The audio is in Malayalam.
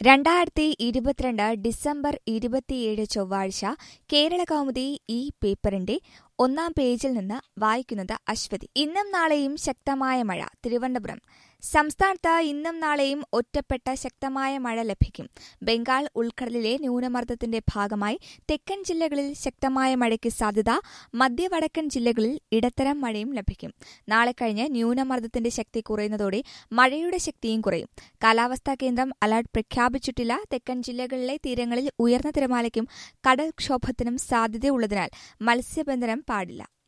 രണ്ടായിരത്തി ഇരുപത്തിരണ്ട് ഡിസംബർ ഇരുപത്തിയേഴ് ചൊവ്വാഴ്ച കേരള കൗമുദി ഈ പേപ്പറിന്റെ ഒന്നാം പേജിൽ നിന്ന് വായിക്കുന്നത് അശ്വതി ഇന്നും നാളെയും ശക്തമായ മഴ തിരുവനന്തപുരം സംസ്ഥാനത്ത് ഇന്നും നാളെയും ഒറ്റപ്പെട്ട ശക്തമായ മഴ ലഭിക്കും ബംഗാൾ ഉൾക്കടലിലെ ന്യൂനമർദ്ദത്തിന്റെ ഭാഗമായി തെക്കൻ ജില്ലകളിൽ ശക്തമായ മഴയ്ക്ക് സാധ്യത മധ്യവടക്കൻ ജില്ലകളിൽ ഇടത്തരം മഴയും ലഭിക്കും നാളെ കഴിഞ്ഞ് ന്യൂനമർദ്ദത്തിന്റെ ശക്തി കുറയുന്നതോടെ മഴയുടെ ശക്തിയും കുറയും കാലാവസ്ഥാ കേന്ദ്രം അലർട്ട് പ്രഖ്യാപിച്ചിട്ടില്ല തെക്കൻ ജില്ലകളിലെ തീരങ്ങളിൽ ഉയർന്ന തിരമാലയ്ക്കും കടൽക്ഷോഭത്തിനും സാധ്യതയുള്ളതിനാൽ മത്സ്യബന്ധനം പാടില്ല